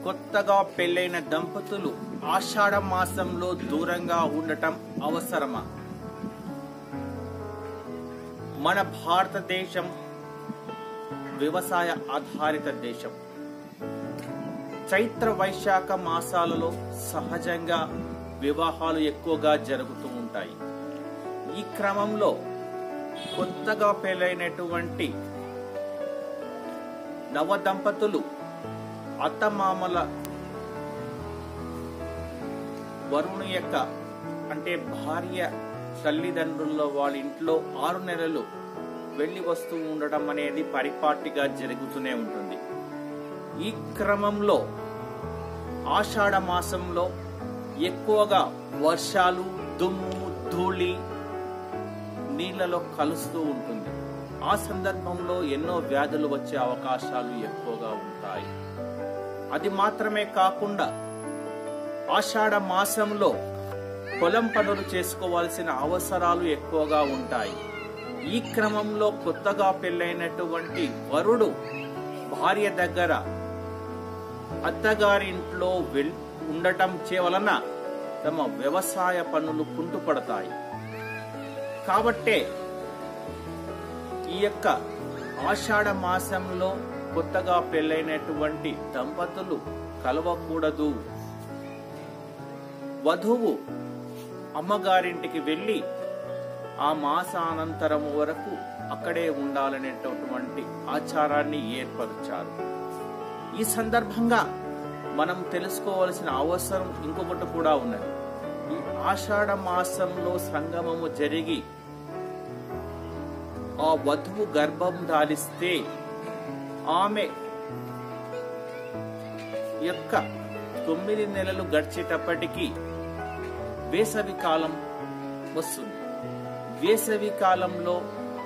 కొత్తగా పెళ్ళైన దంపతులు ఆషాఢ మాసంలో దూరంగా ఉండటం అవసరమా మన భారతదేశం వ్యవసాయ ఆధారిత దేశం చైత్ర వైశాఖ మాసాలలో సహజంగా వివాహాలు ఎక్కువగా జరుగుతూ ఉంటాయి ఈ క్రమంలో కొత్తగా పెళ్ళైనటువంటి నవ దంపతులు అత్తమామల వరుణు యొక్క అంటే భార్య తల్లిదండ్రుల్లో వాళ్ళ ఇంట్లో ఆరు నెలలు వెళ్లి వస్తూ ఉండడం అనేది పరిపాటిగా జరుగుతూనే ఉంటుంది ఈ క్రమంలో ఆషాఢ మాసంలో ఎక్కువగా వర్షాలు దుమ్ము ధూళి నీళ్లలో కలుస్తూ ఉంటుంది ఆ సందర్భంలో ఎన్నో వ్యాధులు వచ్చే అవకాశాలు ఎక్కువగా ఉంటాయి అది మాత్రమే కాకుండా ఆషాఢ మాసంలో పొలం పనులు చేసుకోవాల్సిన అవసరాలు ఎక్కువగా ఉంటాయి ఈ క్రమంలో కొత్తగా పెళ్ళైనటువంటి వరుడు భార్య దగ్గర అత్తగారింట్లో వెల్ ఉండటం చేవలన తమ వ్యవసాయ పనులు కుంటుపడతాయి కాబట్టే ఈ యొక్క ఆషాఢ మాసంలో కొత్తగా పెళ్ళైనటువంటి దంపతులు కలవకూడదు వధువు అమ్మగారింటికి వెళ్ళి ఆ మాసానంతరం వరకు అక్కడే ఉండాలనేటటువంటి ఆచారాన్ని ఏర్పరిచారు ఈ సందర్భంగా మనం తెలుసుకోవలసిన అవసరం ఇంకొకటి కూడా ఉన్నది ఈ ఆషాఢ మాసంలో సంగమము జరిగి ఆ వధువు గర్భం దాలిస్తే ఆమె యొక్క తొమ్మిది నెలలు గడిచేటప్పటికి వేసవి కాలం వస్తుంది వేసవి కాలంలో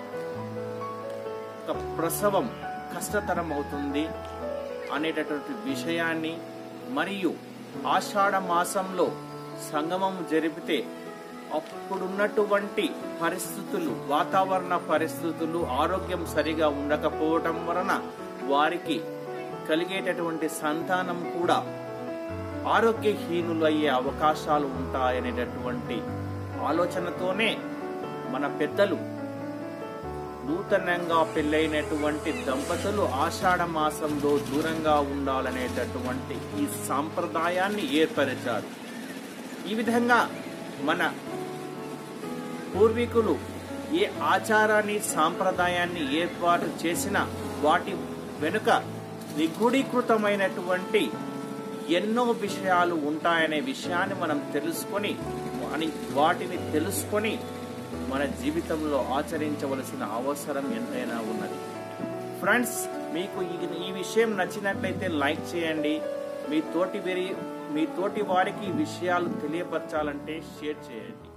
ఒక ప్రసవం కష్టతరం అవుతుంది అనేటటువంటి విషయాన్ని మరియు ఆషాఢ మాసంలో సంగమం జరిపితే అప్పుడున్నటువంటి పరిస్థితులు వాతావరణ పరిస్థితులు ఆరోగ్యం సరిగా ఉండకపోవటం వలన వారికి కలిగేటటువంటి సంతానం కూడా ఆరోగ్యహీనులు అయ్యే అవకాశాలు ఉంటాయనేటటువంటి ఆలోచనతోనే మన పెద్దలు నూతనంగా పెళ్ళైనటువంటి దంపతులు ఆషాఢ మాసంలో దూరంగా ఉండాలనేటటువంటి ఈ సాంప్రదాయాన్ని ఏర్పరిచారు ఈ విధంగా మన పూర్వీకులు ఏ ఆచారాన్ని సాంప్రదాయాన్ని ఏర్పాటు చేసిన వాటి వెనుక నిగూఢీకృతమైనటువంటి ఎన్నో విషయాలు ఉంటాయనే విషయాన్ని మనం తెలుసుకొని అని వాటిని తెలుసుకొని మన జీవితంలో ఆచరించవలసిన అవసరం ఎంతైనా ఉన్నది ఫ్రెండ్స్ మీకు ఈ- ఈ విషయం నచ్చినట్లయితే లైక్ చేయండి మీ తోటి వెరి మీ తోటి వారికి ఈ విషయాలు తెలియపరచాలంటే షేర్ చేయండి